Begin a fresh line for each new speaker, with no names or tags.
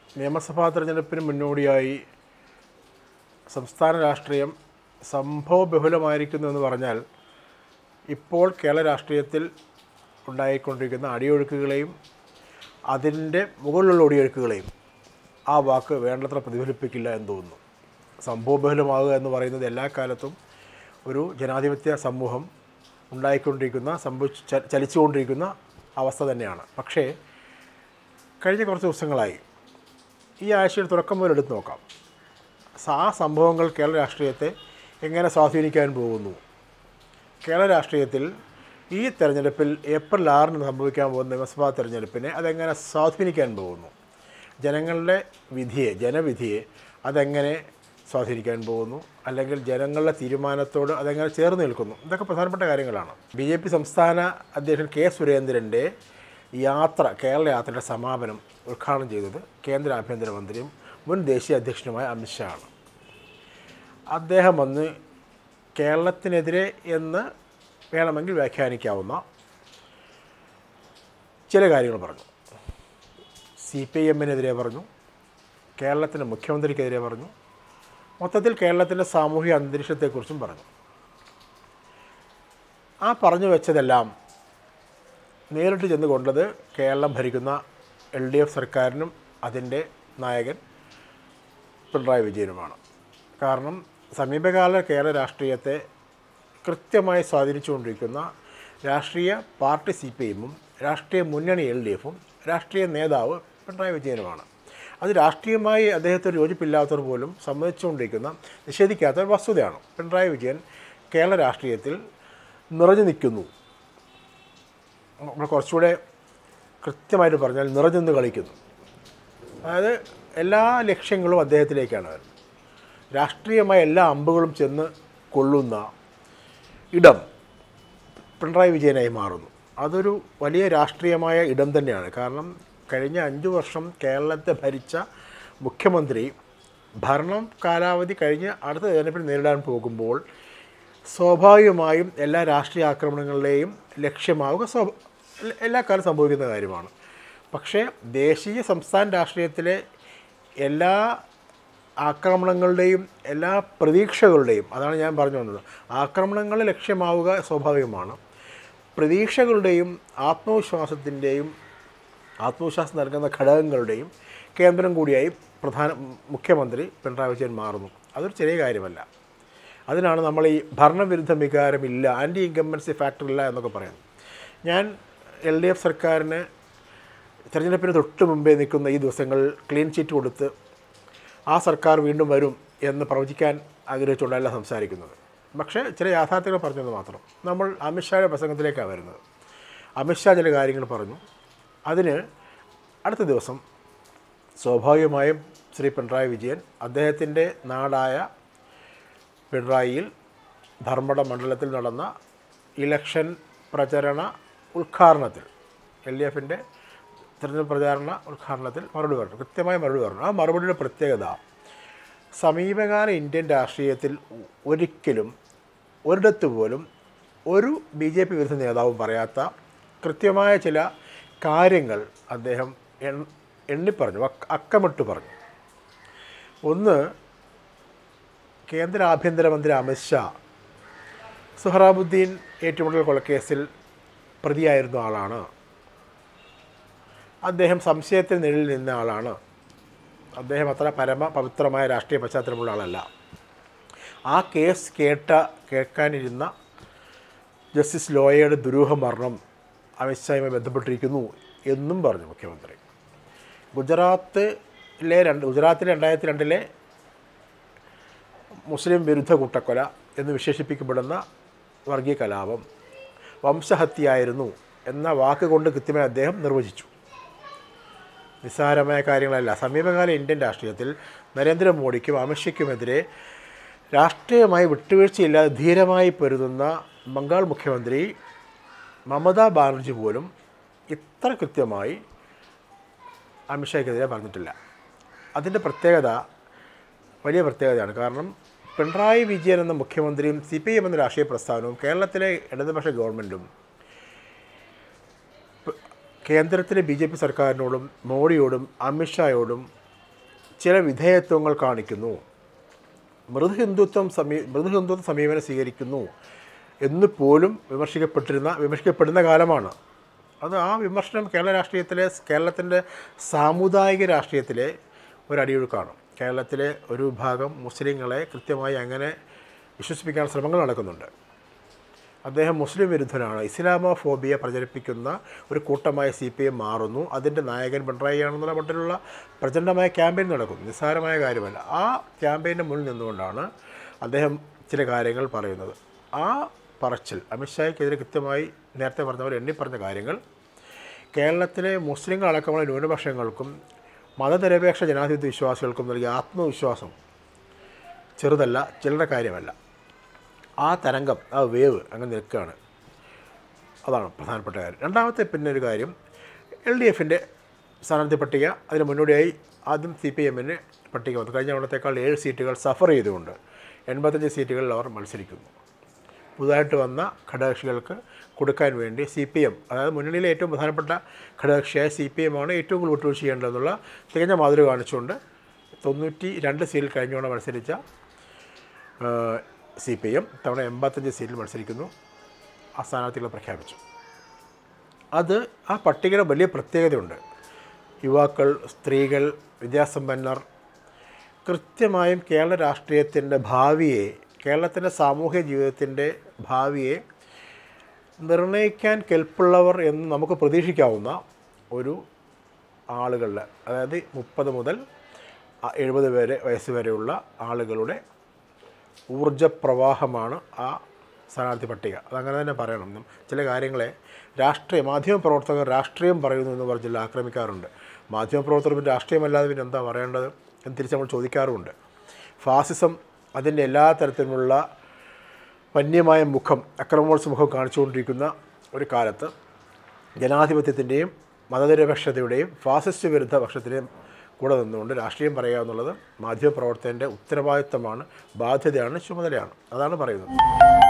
നിയമസഭാ തെരഞ്ഞെടുപ്പിന് മുന്നോടിയായി സംസ്ഥാന രാഷ്ട്രീയം സംഭവബഹുലമായിരിക്കുന്നു എന്ന് പറഞ്ഞാൽ ഇപ്പോൾ കേരള രാഷ്ട്രീയത്തിൽ ഉണ്ടായിക്കൊണ്ടിരിക്കുന്ന അടിയൊഴുക്കുകളെയും അതിൻ്റെ മുകളിലുള്ള ഒടിയൊഴുക്കുകളെയും ആ വാക്ക് വേണ്ടത്ര പ്രതിഫലിപ്പിക്കില്ല എന്ന് തോന്നുന്നു സംഭവബഹുലമാകുക എന്ന് പറയുന്നത് എല്ലാ കാലത്തും ഒരു ജനാധിപത്യ സമൂഹം ഉണ്ടായിക്കൊണ്ടിരിക്കുന്ന സംഭവിച്ച് ച- ചലിച്ചുകൊണ്ടിരിക്കുന്ന അവസ്ഥ തന്നെയാണ് പക്ഷേ കഴിഞ്ഞ കുറച്ച് ദിവസങ്ങളായി ഈ ആഴ്ചയിൽ തുടക്കം മുതൽ എടുത്ത് നോക്കാം സ- ആ സംഭവങ്ങൾ കേരള രാഷ്ട്രീയത്തെ എങ്ങനെ സ്വാധീനിക്കാൻ പോകുന്നു കേരള രാഷ്ട്രീയത്തിൽ ഈ തെരഞ്ഞെടുപ്പിൽ ഏപ്രിൽ ആറിന് സംഭവിക്കാൻ പോകുന്ന നിയമസഭാ തെരഞ്ഞെടുപ്പിനെ അതെങ്ങനെ സ്വാധീനിക്കാൻ പോകുന്നു ജനങ്ങളുടെ വിധിയെ ജനവിധിയെ അതെങ്ങനെ സ്വാധീനിക്കാൻ പോകുന്നു അല്ലെങ്കിൽ ജനങ്ങളുടെ തീരുമാനത്തോട് അതെങ്ങനെ ചേർന്ന് നിൽക്കുന്നു ഇതൊക്കെ പ്രധാനപ്പെട്ട കാര്യങ്ങളാണ് ബി ജെ പി സംസ്ഥാന അധ്യക്ഷൻ കെ സുരേന്ദ്രൻ്റെ യാത്ര കേരള യാത്രയുടെ സമാപനം ഉദ്ഘാടനം ചെയ്തത് കേന്ദ്ര ആഭ്യന്തരമന്ത്രിയും മുൻ ദേശീയ അധ്യക്ഷനുമായ അമിത്ഷാ ആണ് അദ്ദേഹം വന്ന് കേരളത്തിനെതിരെ എന്ന് വേണമെങ്കിൽ വ്യാഖ്യാനിക്കാവുന്ന ചില കാര്യങ്ങൾ പറഞ്ഞു സി പി ഐ എമ്മിനെതിരെ പറഞ്ഞു കേരളത്തിൻ്റെ മുഖ്യമന്ത്രിക്കെതിരെ പറഞ്ഞു മൊത്തത്തിൽ കേരളത്തിൻ്റെ സാമൂഹിക അന്തരീക്ഷത്തെക്കുറിച്ചും പറഞ്ഞു ആ പറഞ്ഞു വെച്ചതെല്ലാം നേരിട്ട് ചെന്ന് കൊണ്ടത് കേരളം ഭരിക്കുന്ന എൽ ഡി എഫ് സർക്കാരിനും അതിൻ്റെ നായകൻ പിണറായി വിജയനുമാണ് കാരണം സമീപകാല കേരള രാഷ്ട്രീയത്തെ കൃത്യമായി സ്വാധീനിച്ചുകൊണ്ടിരിക്കുന്ന രാഷ്ട്രീയ പാർട്ടി സി പി എമ്മും രാഷ്ട്രീയ മുന്നണി എൽ ഡി എഫും രാഷ്ട്രീയ നേതാവ് പിണറായി വിജയനുമാണ് അത് രാഷ്ട്രീയമായി അദ്ദേഹത്തിന് യോജിപ്പില്ലാത്തവർ പോലും സമ്മതിച്ചുകൊണ്ടിരിക്കുന്ന നിഷേധിക്കാത്ത ഒരു വസ്തുതയാണ് പിണറായി വിജയൻ കേരള രാഷ്ട്രീയത്തിൽ നിറഞ്ഞു നിൽക്കുന്നു നമ്മൾ കുറച്ചുകൂടെ കൃത്യമായിട്ട് പറഞ്ഞാൽ നിറഞ്ഞെന്ന് കളിക്കുന്നു അതായത് എല്ലാ ലക്ഷ്യങ്ങളും അദ്ദേഹത്തിലേക്കാണ് വരുന്നത് രാഷ്ട്രീയമായ എല്ലാ അമ്പുകളും ചെന്ന് കൊള്ളുന്ന ഇടം പിണറായി വിജയനായി മാറുന്നു അതൊരു വലിയ രാഷ്ട്രീയമായ ഇടം തന്നെയാണ് കാരണം കഴിഞ്ഞ അഞ്ച് വർഷം കേരളത്തെ ഭരിച്ച മുഖ്യമന്ത്രി ഭരണം കാലാവധി കഴിഞ്ഞ് അടുത്ത തെരഞ്ഞെടുപ്പിൽ നേരിടാൻ പോകുമ്പോൾ സ്വാഭാവികമായും എല്ലാ രാഷ്ട്രീയ ആക്രമണങ്ങളിലെയും ലക്ഷ്യമാവുക സ്വാഭ എല്ലാ കാലം സംഭവിക്കുന്ന കാര്യമാണ് പക്ഷേ ദേശീയ സംസ്ഥാന രാഷ്ട്രീയത്തിലെ എല്ലാ ആക്രമണങ്ങളുടെയും എല്ലാ പ്രതീക്ഷകളുടെയും അതാണ് ഞാൻ പറഞ്ഞു വന്നത് ആക്രമണങ്ങൾ ലക്ഷ്യമാവുക സ്വാഭാവികമാണ് പ്രതീക്ഷകളുടെയും ആത്മവിശ്വാസത്തിൻ്റെയും ആത്മവിശ്വാസം നൽകുന്ന ഘടകങ്ങളുടെയും കേന്ദ്രം കൂടിയായി പ്രധാന മുഖ്യമന്ത്രി പിണറായി വിജയൻ മാറുന്നു അതൊരു ചെറിയ കാര്യമല്ല അതിനാണ് നമ്മൾ ഈ ഭരണവിരുദ്ധ വികാരമില്ല ആൻറ്റി ഇൻകമ്പൻസി ഫാക്ടർ ഇല്ല എന്നൊക്കെ പറയുന്നത് ഞാൻ എൽ ഡി എഫ് സർക്കാരിന് തെരഞ്ഞെടുപ്പിന് തൊട്ട് മുമ്പേ നിൽക്കുന്ന ഈ ദിവസങ്ങൾ ക്ലീൻ ചീറ്റ് കൊടുത്ത് ആ സർക്കാർ വീണ്ടും വരും എന്ന് പ്രവചിക്കാൻ ആഗ്രഹിച്ചുകൊണ്ടല്ല സംസാരിക്കുന്നത് പക്ഷേ ചില യാഥാർത്ഥ്യങ്ങൾ പറഞ്ഞത് മാത്രം നമ്മൾ അമിത്ഷായുടെ പ്രസംഗത്തിലേക്കാണ് വരുന്നത് അമിത്ഷാ ചില കാര്യങ്ങൾ പറഞ്ഞു അതിന് അടുത്ത ദിവസം സ്വാഭാവികമായും ശ്രീ പിണറായി വിജയൻ അദ്ദേഹത്തിൻ്റെ നാടായ പിണറായിയിൽ ധർമ്മട മണ്ഡലത്തിൽ നടന്ന ഇലക്ഷൻ പ്രചരണ ഉദ്ഘാടനത്തിൽ എൽ ഡി എഫിൻ്റെ തിരഞ്ഞെടുപ്പ് പ്രചാരണ ഉദ്ഘാടനത്തിൽ മറുപടി പറഞ്ഞു കൃത്യമായ മറുപടി പറഞ്ഞു ആ മറുപടിയുടെ പ്രത്യേകത സമീപകാല ഇന്ത്യൻ രാഷ്ട്രീയത്തിൽ ഒരിക്കലും ഒരിടത്ത് പോലും ഒരു ബി ജെ പി വിരുദ്ധ നേതാവും പറയാത്ത കൃത്യമായ ചില കാര്യങ്ങൾ അദ്ദേഹം എൺ- എണ്ണിപ്പറഞ്ഞു അക്ക- അക്കമിട്ട് പറഞ്ഞു ഒന്ന് കേന്ദ്ര ആഭ്യന്തരമന്ത്രി അമിത്ഷാ സുഹറാബുദ്ദീൻ ഏറ്റുമുട്ടൽ കൊലക്കേസിൽ പ്രതിയായിരുന്ന ആളാണ് അദ്ദേഹം സംശയത്തിൽ നിഴലിൽ നിന്ന ആളാണ് അദ്ദേഹം അത്ര പരമ പവിത്രമായ രാഷ്ട്രീയ പശ്ചാത്തലമുള്ള ആളല്ല ആ കേസ് കേട്ട കേൾക്കാനിരുന്ന ജസ്റ്റിസ് ലോയയുടെ ദുരൂഹ മരണം അമിത്ഷായുമായി ബന്ധപ്പെട്ടിരിക്കുന്നു എന്നും പറഞ്ഞു മുഖ്യമന്ത്രി ഗുജറാത്തിലെ രണ്ട് ഗുജറാത്തിലെ രണ്ടായിരത്തി രണ്ടിലെ മുസ്ലിം വിരുദ്ധ കൂട്ടക്കൊല എന്ന് വിശേഷിപ്പിക്കപ്പെടുന്ന വർഗീയ കലാപം വംശഹത്യയായിരുന്നു എന്ന വാക്കുകൊണ്ട് കൃത്യമായി അദ്ദേഹം നിർവചിച്ചു നിസ്സാരമായ കാര്യങ്ങളല്ല സമീപകാല ഇന്ത്യൻ രാഷ്ട്രീയത്തിൽ നരേന്ദ്രമോദിക്കും അമിത്ഷയ്ക്കുമെതിരെ രാഷ്ട്രീയമായി വിട്ടുവീഴ്ചയില്ലാതെ ധീരമായി പൊരുതുന്ന ബംഗാൾ മുഖ്യമന്ത്രി മമതാ ബാനർജി പോലും ഇത്ര കൃത്യമായി അമിത്ഷയ്ക്കെതിരെ പറഞ്ഞിട്ടില്ല അതിൻ്റെ പ്രത്യേകത വലിയ പ്രത്യേകതയാണ് കാരണം പിണറായി വിജയൻ എന്ന മുഖ്യമന്ത്രിയും സി പി എം എന്ന രാഷ്ട്രീയ പ്രസ്ഥാനവും കേരളത്തിലെ ഇടതുപക്ഷ ഗവൺമെൻറ്റും കേന്ദ്രത്തിലെ ബി ജെ പി സർക്കാരിനോടും മോഡിയോടും അമിത്ഷായോടും ചില വിധേയത്വങ്ങൾ കാണിക്കുന്നു മൃദുഹിന്ദുത്വം സമീ മൃദുഹിന്ദുത്വ സമീപനം സ്വീകരിക്കുന്നു എന്ന് പോലും വിമർശിക്കപ്പെട്ടിരുന്ന വിമർശിക്കപ്പെടുന്ന കാലമാണ് അത് ആ വിമർശനം കേരള രാഷ്ട്രീയത്തിലെ കേരളത്തിൻ്റെ സാമുദായിക രാഷ്ട്രീയത്തിലെ ഒരു അടിയൊഴുക്കാണ് കേരളത്തിലെ ഒരു വിഭാഗം മുസ്ലിങ്ങളെ കൃത്യമായി അങ്ങനെ വിശ്വസിപ്പിക്കാൻ ശ്രമങ്ങൾ നടക്കുന്നുണ്ട് അദ്ദേഹം മുസ്ലിം വിരുദ്ധനാണ് ഇസ്ലാമോഫോബിയ പ്രചരിപ്പിക്കുന്ന ഒരു കൂട്ടമായി സി പി എം മാറുന്നു അതിൻ്റെ നായകൻ പിണറായി ആണെന്നുള്ള മട്ടിലുള്ള പ്രചണ്ഡമായ ക്യാമ്പയിൻ നടക്കുന്നു നിസ്സാരമായ കാര്യമല്ല ആ ക്യാമ്പയിൻ്റെ മുന്നിൽ നിന്നുകൊണ്ടാണ് അദ്ദേഹം ചില കാര്യങ്ങൾ പറയുന്നത് ആ പറച്ചിൽ അമിത്ഷായ്ക്കെതിരെ കൃത്യമായി നേരത്തെ പറഞ്ഞ പോലെ എണ്ണി പറഞ്ഞ കാര്യങ്ങൾ കേരളത്തിലെ മുസ്ലിങ്ങൾ അടക്കമുള്ള ന്യൂനപക്ഷങ്ങൾക്കും മതനിരപേക്ഷ ജനാധിപത്യ വിശ്വാസികൾക്കും നൽകിയ ആത്മവിശ്വാസം ചെറുതല്ല ചില്ലറ കാര്യമല്ല ആ തരംഗം ആ വേവ് അങ്ങ് നിൽക്കുകയാണ് അതാണ് പ്രധാനപ്പെട്ട കാര്യം രണ്ടാമത്തെ പിന്നെ ഒരു കാര്യം എൽ ഡി എഫിൻ്റെ സ്ഥാനാർത്ഥി പട്ടിക അതിന് മുന്നോടിയായി ആദ്യം സി പി എമ്മിന് പട്ടിക വന്നു കഴിഞ്ഞ തവണത്തേക്കാൾ ഏഴ് സീറ്റുകൾ സഫർ ചെയ്തുകൊണ്ട് എൺപത്തഞ്ച് സീറ്റുകളിൽ അവർ മത്സരിക്കുന്നു പുതുതായിട്ട് വന്ന ഘടകകക്ഷികൾക്ക് കൊടുക്കാൻ വേണ്ടി സി പി എം അതായത് മുന്നണിയിലെ ഏറ്റവും പ്രധാനപ്പെട്ട ഘടകകക്ഷിയായ സി പി എമ്മാണ് ഏറ്റവും കൂടുതൽ വിട്ടുവീഴ്ച ചെയ്യേണ്ടതെന്നുള്ള തികഞ്ഞ മാതൃക കാണിച്ചുകൊണ്ട് തൊണ്ണൂറ്റി രണ്ട് സീറ്റിൽ കഴിഞ്ഞോടെ മത്സരിച്ച സി പി എം തവണ എൺപത്തഞ്ച് സീറ്റിൽ മത്സരിക്കുന്നു ആ സ്ഥാനാർത്ഥികളെ പ്രഖ്യാപിച്ചു അത് ആ പട്ടികയുടെ വലിയ പ്രത്യേകതയുണ്ട് യുവാക്കൾ സ്ത്രീകൾ വിദ്യാസമ്പന്നർ കൃത്യമായും കേരള രാഷ്ട്രീയത്തിൻ്റെ ഭാവിയെ കേരളത്തിൻ്റെ സാമൂഹ്യ ജീവിതത്തിൻ്റെ ഭാവിയെ നിർണ്ണയിക്കാൻ കെൽപ്പുള്ളവർ എന്ന് നമുക്ക് പ്രതീക്ഷിക്കാവുന്ന ഒരു ആളുകളുടെ അതായത് മുപ്പത് മുതൽ എഴുപത് വരെ വയസ്സ് വരെയുള്ള ആളുകളുടെ ഊർജപ്രവാഹമാണ് ആ സ്ഥാനാർത്ഥി പട്ടിക അതങ്ങനെ തന്നെ പറയണം ചില കാര്യങ്ങളെ രാഷ്ട്രീയ മാധ്യമപ്രവർത്തകർ രാഷ്ട്രീയം പറയുന്നു എന്ന് പറഞ്ഞില്ല ആക്രമിക്കാറുണ്ട് മാധ്യമപ്രവർത്തകർ പിന്നെ രാഷ്ട്രീയമല്ലാതെ പിന്നെ എന്താ പറയേണ്ടത് എന്ന് തിരിച്ച് നമ്മൾ ചോദിക്കാറുമുണ്ട് ഫാസിസം അതിൻ്റെ എല്ലാ തരത്തിലുമുള്ള വന്യമായ മുഖം അക്രമോത്സവ മുഖം കാണിച്ചുകൊണ്ടിരിക്കുന്ന ഒരു കാലത്ത് ജനാധിപത്യത്തിൻ്റെയും മതനിരപേക്ഷതയുടെയും ഫാസിസ്റ്റ് വിരുദ്ധ പക്ഷത്തിൻ്റെയും കൂടെ നിന്നുകൊണ്ട് രാഷ്ട്രീയം പറയുക എന്നുള്ളത് മാധ്യമപ്രവർത്തകൻ്റെ ഉത്തരവാദിത്തമാണ് ബാധ്യതയാണ് ചുമതലയാണ് അതാണ് പറയുന്നത്